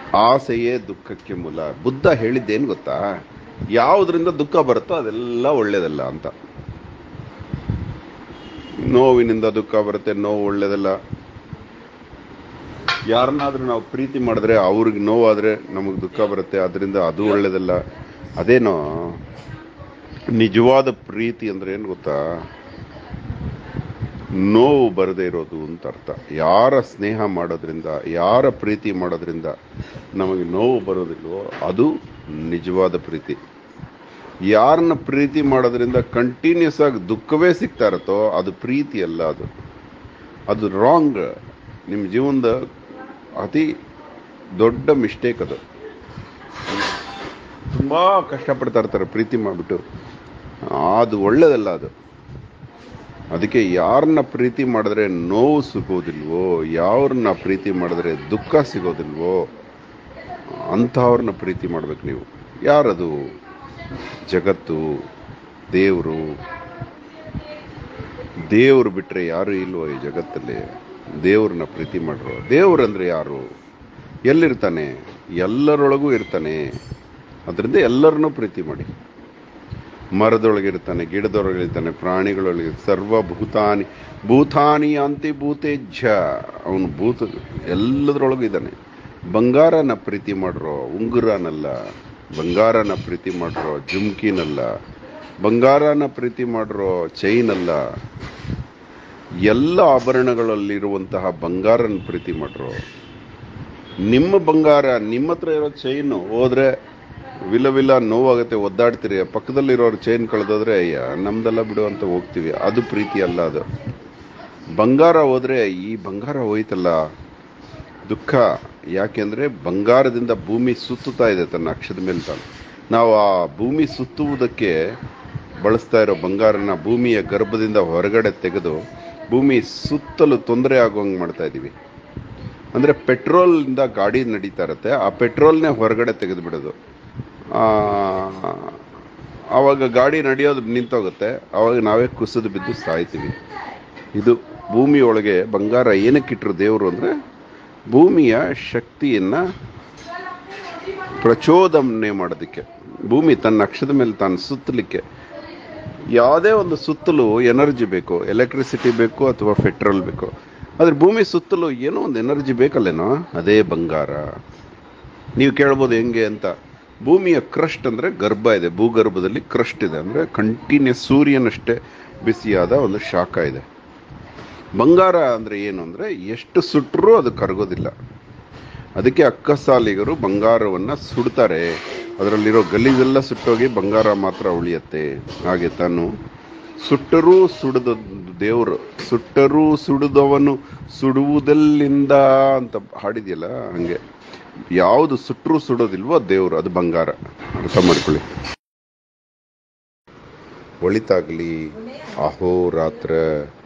ಆಸೆಯೇ ದುಃಖಕ್ಕೆ ಮೂಲ ಬುದ್ಧ ಹೇಳಿದ್ದೇನು ಗೊತ್ತಾ ಯಾವುದರಿಂದ ದುಃಖ ಬರುತ್ತೋ ಅದೆಲ್ಲ ಒಳ್ಳೇದಲ್ಲ ಅಂತ ನೋವಿನಿಂದ ದುಃಖ ಬರುತ್ತೆ ನೋವು ಒಳ್ಳೇದಲ್ಲ ಯಾರನ್ನಾದ್ರೂ ನಾವು ಪ್ರೀತಿ ಮಾಡಿದ್ರೆ ಅವ್ರಿಗೆ ನೋವಾದ್ರೆ ನಮಗೆ ದುಃಖ ಬರುತ್ತೆ ಅದರಿಂದ ಅದು ಒಳ್ಳೇದಲ್ಲ ಅದೇನೋ ನಿಜವಾದ ಪ್ರೀತಿ ಅಂದ್ರೆ ಏನು ಗೊತ್ತಾ ನೋವು ಬರದೇ ಇರೋದು ಅಂತ ಅರ್ಥ ಯಾರ ಸ್ನೇಹ ಮಾಡೋದ್ರಿಂದ ಯಾರ ಪ್ರೀತಿ ಮಾಡೋದ್ರಿಂದ ನಮಗೆ ನೋವು ಬರೋದಿಲ್ವೋ ಅದು ನಿಜವಾದ ಪ್ರೀತಿ ಯಾರನ್ನ ಪ್ರೀತಿ ಮಾಡೋದ್ರಿಂದ ಕಂಟಿನ್ಯೂಸ್ ಆಗಿ ದುಃಖವೇ ಸಿಗ್ತಾ ಇರುತ್ತೋ ಅದು ಪ್ರೀತಿ ಅಲ್ಲ ಅದು ಅದು ರಾಂಗ್ ನಿಮ್ಮ ಜೀವನದ ಅತಿ ದೊಡ್ಡ ಮಿಸ್ಟೇಕ್ ಅದು ತುಂಬಾ ಕಷ್ಟಪಡ್ತಾ ಇರ್ತಾರೆ ಪ್ರೀತಿ ಮಾಡಿಬಿಟ್ಟು ಅದು ಒಳ್ಳೇದಲ್ಲ ಅದು ಅದಕ್ಕೆ ಯಾರನ್ನ ಪ್ರೀತಿ ಮಾಡಿದ್ರೆ ನೋವು ಸಿಗೋದಿಲ್ವೋ ಯಾರನ್ನ ಪ್ರೀತಿ ಮಾಡಿದ್ರೆ ದುಃಖ ಸಿಗೋದಿಲ್ವೋ ಅಂಥವ್ರನ್ನ ಪ್ರೀತಿ ಮಾಡ್ಬೇಕು ನೀವು ಯಾರದು ಜಗತ್ತು ದೇವರು ದೇವ್ರು ಬಿಟ್ರೆ ಯಾರು ಇಲ್ವೋ ಈ ಜಗತ್ತಲ್ಲಿ ದೇವ್ರನ್ನ ಪ್ರೀತಿ ಮಾಡ್ರು ದೇವ್ರಂದ್ರೆ ಯಾರು ಎಲ್ಲಿರ್ತಾನೆ ಎಲ್ಲರೊಳಗೂ ಇರ್ತಾನೆ ಅದರಿಂದ ಎಲ್ಲರನ್ನೂ ಪ್ರೀತಿ ಮಾಡಿ ಮರದೊಳಗಿರ್ತಾನೆ ಗಿಡದೊಳಗಿರ್ತಾನೆ ಪ್ರಾಣಿಗಳೊಳಗೆ ಸರ್ವಭೂತಾನಿ ಭೂತಾನಿ ಅಂತಿ ಭೂತೇಜ್ಜ ಅವನು ಭೂತ ಎಲ್ಲದರೊಳಗೂ ಇದ್ದಾನೆ ಬಂಗಾರನ ಪ್ರೀತಿ ಮಾಡ್ರೋ ಉಂಗುರನಲ್ಲ ಬಂಗಾರನ ಪ್ರೀತಿ ಮಾಡ್ರೋ ಜುಮ್ಕಿನಲ್ಲ ಬಂಗಾರನ ಪ್ರೀತಿ ಮಾಡ್ರೋ ಚೈನ್ ಅಲ್ಲ ಎಲ್ಲ ಆಭರಣಗಳಲ್ಲಿರುವಂತಹ ಬಂಗಾರನ ಪ್ರೀತಿ ಮಾಡ್ರೋ ನಿಮ್ಮ ಬಂಗಾರ ನಿಮ್ಮ ಹತ್ರ ಇರೋ ಚೈನು ಹೋದ್ರೆ ವಿಲ ವಿಲ ನೋವಾಗುತ್ತೆ ಒದ್ದಾಡ್ತೀರಿ ಪಕ್ಕದಲ್ಲಿರೋರು ಚೈನ್ ಕಳೆದೋದ್ರೆ ಅಯ್ಯ ನಮ್ದೆಲ್ಲ ಬಿಡು ಅಂತ ಹೋಗ್ತೀವಿ ಅದು ಪ್ರೀತಿ ಅಲ್ಲ ಅದು ಬಂಗಾರ ಹೋದ್ರೆ ಈ ಬಂಗಾರ ಹೋಯ್ತಲ್ಲ ದುಃಖ ಯಾಕೆಂದ್ರೆ ಬಂಗಾರದಿಂದ ಭೂಮಿ ಸುತ್ತುತ್ತಾ ಇದೆ ತನ್ನ ಅಕ್ಷದ ಮೇಲೆ ತಾನು ನಾವು ಆ ಭೂಮಿ ಸುತ್ತುವುದಕ್ಕೆ ಬಳಸ್ತಾ ಇರೋ ಬಂಗಾರನ ಭೂಮಿಯ ಗರ್ಭದಿಂದ ಹೊರಗಡೆ ತೆಗೆದು ಭೂಮಿ ಸುತ್ತಲೂ ತೊಂದರೆ ಆಗುವಂಗೆ ಮಾಡ್ತಾ ಇದೀವಿ ಅಂದ್ರೆ ಪೆಟ್ರೋಲ್ ಇಂದ ಗಾಡಿ ನಡೀತಾ ಇರುತ್ತೆ ಆ ಪೆಟ್ರೋಲ್ನೇ ಹೊರಗಡೆ ತೆಗೆದು ಬಿಡೋದು ಆ, ಆವಾಗ ಗಾಡಿ ನಡೆಯೋದು ನಿಂತೋಗುತ್ತೆ ಆವಾಗ ನಾವೇ ಕುಸಿದು ಬಿದ್ದು ಸಾಯ್ತೀವಿ ಇದು ಭೂಮಿ ಒಳಗೆ ಬಂಗಾರ ಏನಕ್ಕಿಟ್ರು ದೇವರು ಅಂದ್ರೆ ಭೂಮಿಯ ಶಕ್ತಿಯನ್ನ ಪ್ರಚೋದನೆ ಮಾಡೋದಕ್ಕೆ ಭೂಮಿ ತನ್ನ ಅಕ್ಷದ ಮೇಲೆ ತಾನು ಸುತ್ತಲಿಕ್ಕೆ ಯಾವುದೇ ಒಂದು ಸುತ್ತಲೂ ಎನರ್ಜಿ ಬೇಕು ಎಲೆಕ್ಟ್ರಿಸಿಟಿ ಬೇಕು ಅಥವಾ ಪೆಟ್ರೋಲ್ ಬೇಕು ಆದ್ರೆ ಭೂಮಿ ಸುತ್ತಲೂ ಏನೋ ಒಂದು ಎನರ್ಜಿ ಬೇಕಲ್ಲೇನೋ ಅದೇ ಬಂಗಾರ ನೀವು ಕೇಳ್ಬೋದು ಹೆಂಗೆ ಅಂತ ಭೂಮಿಯ ಕ್ರಸ್ಟ್ ಅಂದ್ರೆ ಗರ್ಭ ಇದೆ ಭೂಗರ್ಭದಲ್ಲಿ ಕ್ರಸ್ಟ್ ಇದೆ ಅಂದ್ರೆ ಕಂಟಿನ್ಯೂಸ್ ಸೂರ್ಯನಷ್ಟೇ ಬಿಸಿಯಾದ ಒಂದು ಶಾಖ ಇದೆ ಬಂಗಾರ ಅಂದ್ರೆ ಏನು ಅಂದ್ರೆ ಎಷ್ಟು ಸುಟ್ಟರೂ ಅದು ಕರಗೋದಿಲ್ಲ ಅದಕ್ಕೆ ಅಕ್ಕಸಾಲಿಗರು ಬಂಗಾರವನ್ನ ಸುಡ್ತಾರೆ ಅದರಲ್ಲಿರೋ ಗಲೀಜೆಲ್ಲ ಸುಟ್ಟೋಗಿ ಬಂಗಾರ ಮಾತ್ರ ಉಳಿಯತ್ತೆ ಹಾಗೆ ತಾನು ಸುಟ್ಟರೂ ಸುಡದ ದೇವರು ಸುಟ್ಟರೂ ಸುಡುದವನು ಸುಡುವುದಲ್ಲಿಂದ ಅಂತ ಹಾಡಿದೆಯಲ್ಲ ಹಂಗೆ ಯಾವುದು ಸುಟ್ಟರೂ ಸುಡೋದಿಲ್ವೋ ಅದು ದೇವರು ಅದು ಬಂಗಾರ ಅರ್ಥ ಮಾಡ್ಕೊಳ್ಳಿ ಒಳಿತಾಗ್ಲಿ ಅಹೋರಾತ್ರ